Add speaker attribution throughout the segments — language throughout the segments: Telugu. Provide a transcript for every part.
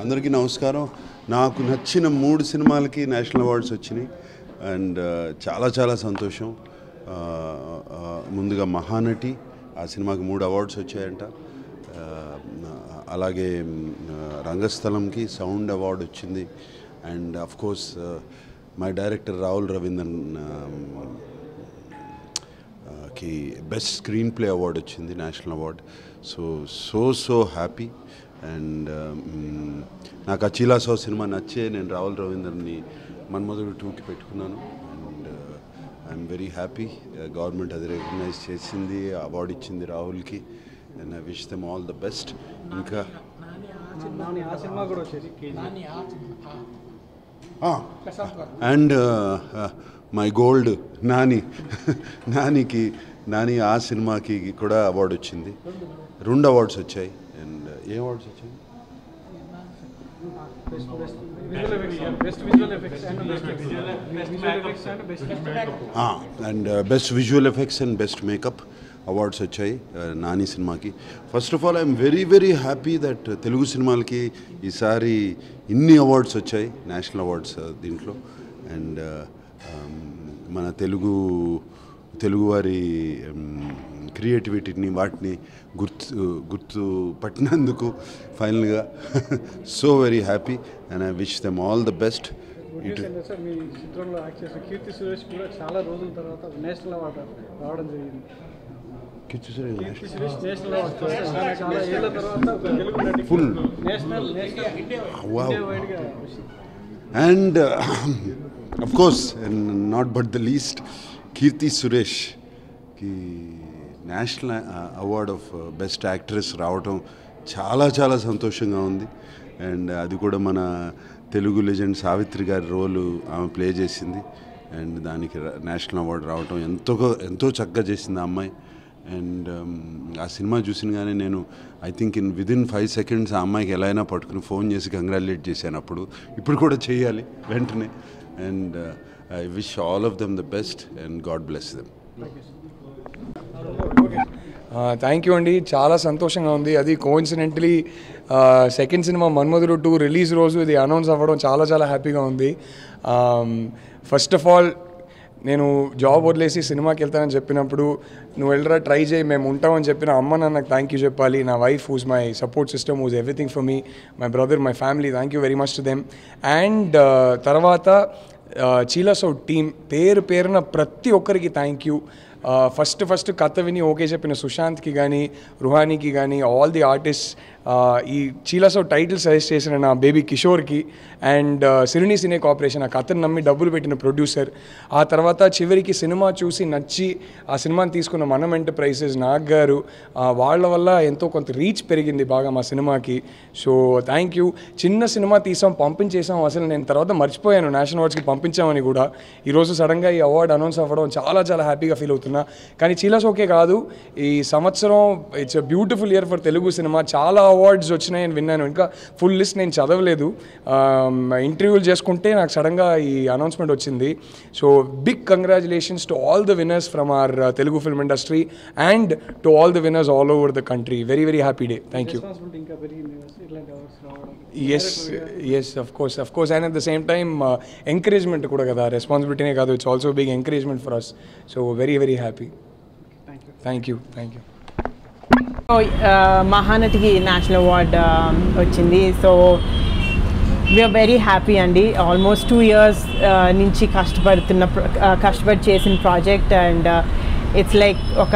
Speaker 1: అందరికీ నమస్కారం నాకు నచ్చిన మూడు సినిమాలకి నేషనల్ అవార్డ్స్ వచ్చినాయి అండ్ చాలా చాలా సంతోషం ఆ, ఆ, ముందుగా మహానటి ఆ సినిమాకి మూడు అవార్డ్స్ వచ్చాయంట ఆ, అలాగే మ్, రంగస్థలంకి సౌండ్ అవార్డు వచ్చింది and of course my director Rahul Ravindran కి బెస్ట్ స్క్రీన్ ప్లే అవార్డు వచ్చింది national award so so so happy and నాకు అచీలా సో సినిమా నచ్చే నేను రాహుల్ రవీందర్ని మన్మధుడు టూకి పెట్టుకున్నాను and I'm very happy government అది రికగ్నైజ్ చేసింది అవార్డు ఇచ్చింది రాహుల్కి and I wish them all the best ఇంకా
Speaker 2: నాని ఆ సినిమా కూడా వచ్చేసి కేజీ
Speaker 1: అండ్ మై గోల్డ్ నాని నానికి నాని ఆ సినిమాకి కూడా అవార్డు వచ్చింది రెండు అవార్డ్స్ వచ్చాయి అండ్ ఏ అవార్డ్స్ వచ్చాయి
Speaker 2: best visual effects and best visual effects and best
Speaker 1: and best visual effects and best makeup awards వచ్చాయి uh, నాని సినిమాకి first of all I'm very very happy that Telugu సినిమాలకి ఈసారి ఇన్ని అవార్డ్స్ వచ్చాయి నేషనల్ అవార్డ్స్ దీంట్లో అండ్ మన తెలుగు తెలుగువారి క్రియేటివిటీని వాటిని గుర్తు గుర్తు పట్టినందుకు ఫైనల్గా so very happy and I wish them all the best ఇటు
Speaker 2: సార్ మీ చిత్రంలో యాక్ట్ చేసిన కీర్తి సురేష్ కూడా చాలా రోజుల తర్వాత నేషనల్ అవార్డు రావడం జరిగింది కీర్తి సురేష్ నేషనల్ అవార్డు చాలా ఏళ్ళ తర్వాత ఒక తెలుగు నటి
Speaker 1: Full.
Speaker 2: National national India
Speaker 1: Wow.
Speaker 2: వైడ్గా వచ్చింది
Speaker 1: and of course not but the least Keerthy సురేష్కి national award of best actress రావటం చాలా చాలా సంతోషంగా ఉంది అండ్ అది కూడా మన తెలుగు లెజెండ్ సావిత్రి గారి రోలు ఆమె ప్లే చేసింది అండ్ దానికి నేషనల్ అవార్డు రావటం ఎంతో ఎంతో చక్కగా చేసింది ఆ అమ్మాయి అండ్ ఆ సినిమా చూసినగానే నేను I think in within five seconds ఆ అమ్మాయికి ఎలా అయినా పట్టుకుని ఫోన్ చేసి కంగ్రాచులేట్ చేశాను అప్పుడు ఇప్పుడు కూడా చేయాలి వెంటనే and I wish all of them the best and God bless them
Speaker 3: thank you అండి చాలా సంతోషంగా ఉంది అది coincidentally second cinema Manmadhudu two release రోజు ఇది అనౌన్స్ అవ్వడం చాలా చాలా హ్యాపీగా ఉంది ఫస్ట్ ఆఫ్ ఆల్ నేను జాబ్ వదిలేసి సినిమాకి వెళ్తానని చెప్పినప్పుడు నువ్వు వెళ్ళరా ట్రై చేయి మేము ఉంటామని చెప్పిన అమ్మ నాన్నకు థ్యాంక్ యూ చెప్పాలి నా wife who's my support system who's everything for me my brother my family thank you very much to them and తర్వాత చీలసౌ టీమ్ పేరు పేరున ప్రతి ఒక్కరికి థ్యాంక్ యూ ఫస్ట్ ఫస్ట్ కథ విని ఓకే చెప్పిన సుశాంత్కి కానీ రుహానీకి కానీ ఆల్ ది ఆర్టిస్ట్ ఈ చీలసో టైటిల్ సజెస్ట్ చేసిన నా బేబీ కిషోర్కి అండ్ సిరిని సినే కార్పొరేషన్ ఆ కథను నమ్మి డబ్బులు పెట్టిన ప్రొడ్యూసర్ ఆ తర్వాత చివరికి సినిమా చూసి నచ్చి ఆ సినిమాని తీసుకున్న మనం ఎంటర్ప్రైజెస్ నాగ్ గారు ఆ, వాళ్ళ వల్ల ఎంతో కొంత రీచ్ పెరిగింది బాగా మా సినిమాకి సో థ్యాంక్ యూ చిన్న సినిమా తీసాం పంపించేసాం అసలు నేను తర్వాత మర్చిపోయాను నేషనల్ అవార్డ్స్కి పంపించామని కూడా ఈరోజు సడన్గా ఈ అవార్డు అనౌన్స్ అవ్వడం చాలా చాలా హ్యాపీగా ఫీల్ అవుతున్నా కానీ చీలాస్ ఓకే కాదు ఈ సంవత్సరం it's a beautiful year for Telugu cinema చాలా అవార్డ్స్ వచ్చినాయని విన్నాను ఇంకా ఫుల్ లిస్ట్ నేను చదవలేదు ఇంటర్వ్యూలు చేసుకుంటే నాకు సడన్గా ఈ అనౌన్స్మెంట్ వచ్చింది so big congratulations to all the winners from our Telugu film industry and to all the winners all over the country very very happy day thank you
Speaker 2: responsibility ఇంకా పెరిగింది ఇట్లాంటి అవార్డ్స్ రావడం
Speaker 3: yes yes of course of course and at the same time encouragement కూడా కదా రెస్పాన్సిబిలిటీనే కాదు it's also big encouragement for us so very very happy thank you thank you
Speaker 4: so మహానటికి నేషనల్ అవార్డ్ వచ్చింది సో వీఆర్ వెరీ హ్యాపీ అండి ఆల్మోస్ట్ టూ ఇయర్స్ నుంచి కష్టపడుతున్న ప్ర- uh, కష్టపడి చేసిన ప్రాజెక్ట్ అండ్ ఇట్స్ లైక్ ఒక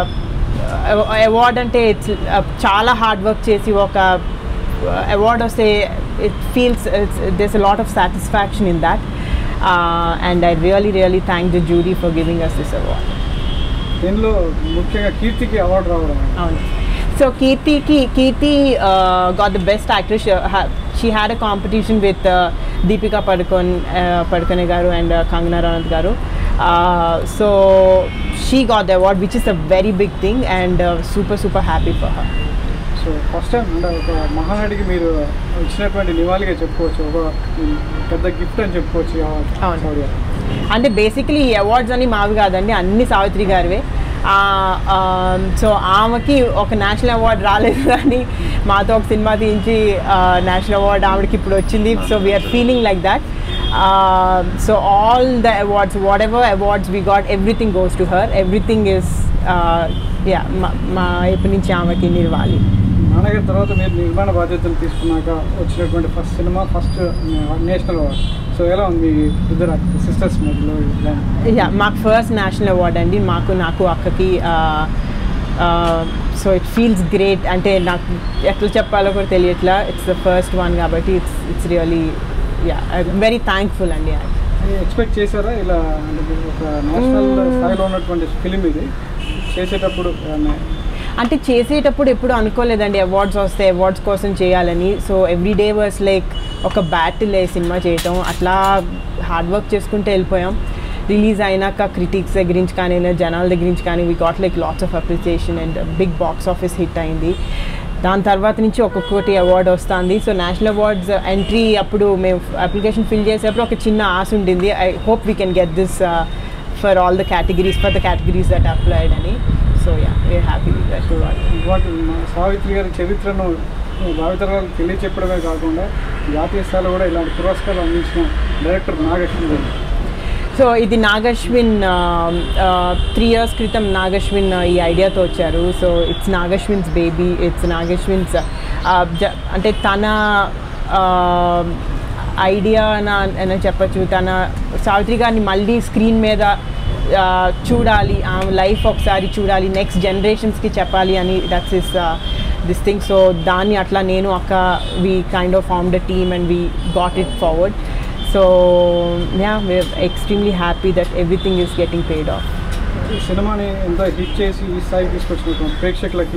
Speaker 4: అవార్డ్ అంటే ఇట్స్ చాలా హార్డ్ వర్క్ చేసి ఒక అవార్డ్ వస్తే it feels does a lot of satisfaction in that and I really really thank the jury for giving us this award
Speaker 2: దీనిలో ముఖ్యంగా కీర్తికి అవార్డు రావడం
Speaker 4: అవును సో కీర్తికి Keerthy got the best actress she had a competition with Deepika Padukone Padukone garu and Kangana Ranaut garu so she got the award which is a very big thing and super super happy for her
Speaker 2: so first time అంటే ఒక మహానటికి మీరు ఇచ్చినటువంటి నివాళిగా చెప్పుకోవచ్చు ఒక పెద్ద గిఫ్ట్ అని చెప్పుకోవచ్చు ఈ award.
Speaker 4: అవును.
Speaker 2: Sorry.
Speaker 4: అంటే బేసిక్లీ ఈ అవార్డ్స్ అన్ని మావి కాదండి అన్ని సావిత్రి గారివే సో ఆమెకి ఒక నేషనల్ అవార్డ్ రాలేదు కానీ మాతో ఒక సినిమా తీయించి నేషనల్ అవార్డ్ ఆవిడకి ఇప్పుడు వచ్చింది so we are feeling like that so all the awards whatever awards we got everything goes to her everything is yeah మా వైపు నుంచి ఆమెకి నిర్వాలి
Speaker 2: నాన్నగారి తర్వాత మీరు నిర్మాణ బాధ్యతలు తీసుకున్నాక వచ్చినటువంటి first cinema first national award so ఎలా ఉంది మీ ఇద్దరు సిస్టర్స్ మధ్యలో ఇలా?
Speaker 4: యా మాకు ఫస్ట్ నేషనల్ అవార్డ్ అండి మాకు నాకు అక్కకి సో ఇట్ ఫీల్స్ గ్రేట్ అంటే నాకు ఎట్లా చెప్పాలో కూడా తెలియట్లా ఇట్స్ ద ఫస్ట్ వన్ కాబట్టి it's it's really yeah very thankful అండి
Speaker 2: ఎక్స్పెక్ట్ చేశారా ఇలా అంటే మీరు ఒక నేషనల్ స్థాయిలో ఉన్నటువంటి ఫిలిం ఇది చేసేటప్పుడు ఏమన్నా
Speaker 4: అంటే చేసేటప్పుడు ఎప్పుడు అనుకోలేదండి అవార్డ్స్ వస్తే అవార్డ్స్ కోసం చేయాలని so every day was like ఒక బ్యాటిల్ సినిమా చేయటం అట్లా హార్డ్ వర్క్ చేసుకుంటూ వెళ్ళిపోయాం రిలీజ్ అయినాక క్రిటిక్స్ దగ్గర నుంచి కానీ లేదా జనాల దగ్గర నుంచి కానీ we got like lots of appreciation and big box office hit అయింది దాని తర్వాత నుంచి ఒక్కొక్కటి అవార్డ్ వస్తుంది సో నేషనల్ అవార్డ్స్ ఎంట్రీ అప్పుడు మేము అప్లికేషన్ ఫిల్ చేసేటప్పుడు ఒక చిన్న ఆశ ఉండింది I hope we can get this for all the categories for the categories that applied అని so yeah we are happy with that
Speaker 2: ఇవాటి మా సావిత్రి గారి చరిత్రను భావితరాలకు తెలియచెప్పడమే కాకుండా జాతీయ స్థాయిలో కూడా ఇలాంటి పురస్కారాలు అందించిన డైరెక్టర్ నాగేశ్వరి గారు
Speaker 4: సో ఇది నాగశ్విన్ త్రీ ఇయర్స్ క్రితం నాగశ్విన్ ఈ ఐడియాతో వచ్చారు so it's Nagashwin's baby it's Nagashwin's అంటే తన ఐడియా అని చెప్పచ్చు తన సావిత్రి గారిని మళ్ళీ స్క్రీన్ మీద ఆ, చూడాలి ఆ లైఫ్ ఒకసారి చూడాలి నెక్స్ట్ జనరేషన్స్కి చెప్పాలి అని that's is this thing so దాన్ని అట్లా నేను అక్క we kind of form the team and we got it forward so yeah we are extremely happy that everything is getting paid off
Speaker 2: ఈ సినిమాని ఎంత హిట్ చేసి ఈ స్థాయికి తీసుకొచ్చినటువంటి ప్రేక్షకులకి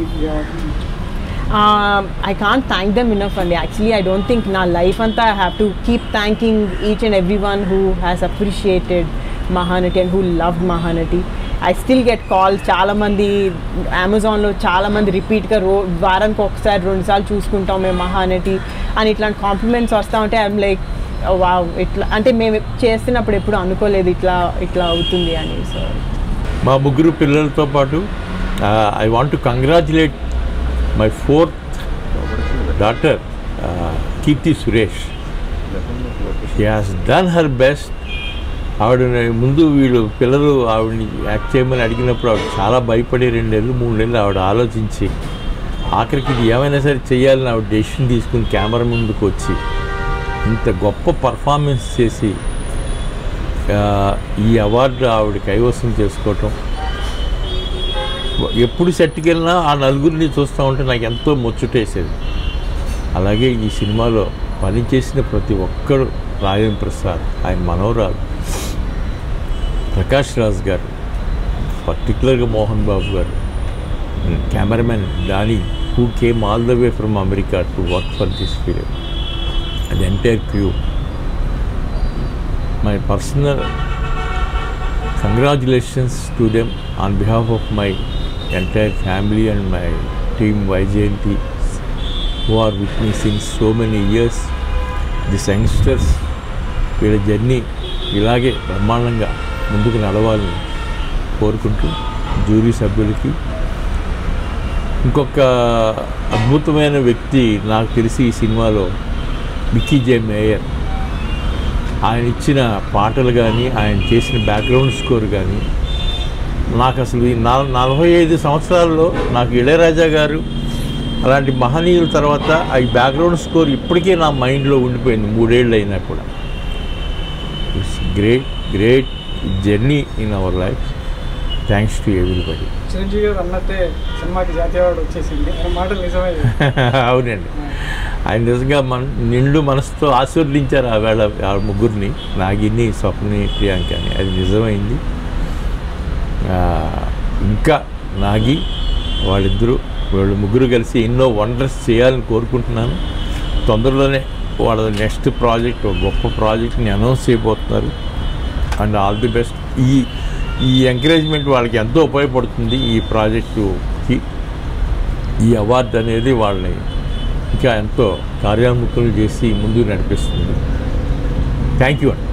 Speaker 4: I can't thank them enough అండి యాక్చువల్లీ ఐ డోంట్ థింక్ నా లైఫ్ అంతా I have to keep thanking each and every one who has appreciated Mahanati and who love Mahanati I still get call చాలామంది అమెజాన్లో చాలామంది రిపీట్గా రో వారానికి ఒకసారి రెండుసార్లు చూసుకుంటాం మేము మహానటి అని ఇట్లాంటి కాంప్లిమెంట్స్ వస్తూ ఉంటే ఐఎమ్ లైక్ వావ్ ఇట్లా అంటే మేము చేస్తున్నప్పుడు ఎప్పుడు అనుకోలేదు ఇట్లా ఇట్లా అవుతుంది అని సో
Speaker 5: మా ముగ్గురు పిల్లలతో పాటు I want to congratulate my fourth daughter Keerthy Suresh she has done her best ఆవిడ ముందు వీళ్ళు పిల్లలు ఆవిడని యాక్ట్ చేయమని అడిగినప్పుడు ఆవిడ చాలా భయపడి రెండేళ్ళు మూడు నెలలు ఆవిడ ఆలోచించి ఆఖరికి ఇది ఏమైనా సరే చేయాలని ఆవిడ డెసిషన్ తీసుకుని కెమెరా ముందుకు వచ్చి ఇంత గొప్ప పర్ఫార్మెన్స్ చేసి ఆ, ఈ అవార్డు ఆవిడ కైవసం చేసుకోవటం ఎప్పుడు సెట్కి వెళ్ళినా ఆ నలుగురిని చూస్తూ ఉంటే నాకు ఎంతో ముచ్చటేసేది అలాగే ఈ సినిమాలో పనిచేసిన ప్రతి ఒక్కరు రాజేంద్ర ప్రసాద్ ఆయన మనవరాలు ప్రకాష్ రాజ్ గారు పర్టికులర్గా Mohan Babu garu cameraman Dani who came all the way from America to work for this film and entire crew my personal congratulations to them on behalf of my entire family and my team YJNT who are with me since so many years. These youngsters వీళ్ళ జర్నీ ఇలాగే బ్రహ్మాండంగా ముందుకు నడవాలని కోరుకుంటూ జ్యూరీ సభ్యులకి ఇంకొక అద్భుతమైన వ్యక్తి నాకు తెలిసి ఈ సినిమాలో మిక్కీ జే మేయర్ ఆయన ఇచ్చిన పాటలు కానీ ఆయన చేసిన బ్యాక్గ్రౌండ్ స్కోర్ కానీ నాకు అసలు ఈ నాల్ నలభై ఐదు సంవత్సరాల్లో నాకు ఇళయరాజా గారు అలాంటి మహనీయుల తర్వాత ఆ ఈ బ్యాక్గ్రౌండ్ స్కోర్ ఇప్పటికే నా మైండ్లో ఉండిపోయింది మూడేళ్ళు అయినా కూడా it's great great journey in our life thanks to everybody
Speaker 2: Chiranjeevi garu అన్నట్టే సినిమాకి జాతీయ అవార్డు వచ్చేసింది ఆ మాటలు నిజమే
Speaker 5: అవునండి ఆయన నిజంగా మన నిండు మనసుతో ఆశీర్వదించారు ఆ వేళ ఆ ముగ్గురిని నాగిని స్వప్ని ప్రియాంక అని అది నిజమైంది ఆ, ఇంకా నాగి వాళ్ళిద్దరూ వాళ్ళు ముగ్గురు కలిసి ఎన్నో వండర్స్ చేయాలని కోరుకుంటున్నాను తొందరలోనే వాళ్ళ నెక్స్ట్ ప్రాజెక్ట్ ఒక గొప్ప ప్రాజెక్ట్ని అనౌన్స్ చేయబోతున్నారు అండ్ ఆల్ ది బెస్ట్ ఈ ఈ ఎంకరేజ్మెంట్ వాళ్ళకి ఎంతో ఉపయోగపడుతుంది ఈ ప్రాజెక్టుకి ఈ అవార్డు అనేది వాళ్ళని ఇంకా ఎంతో కార్యోన్ముఖులు చేసి ముందుకు నడిపిస్తుంది థ్యాంక్ యూ అండి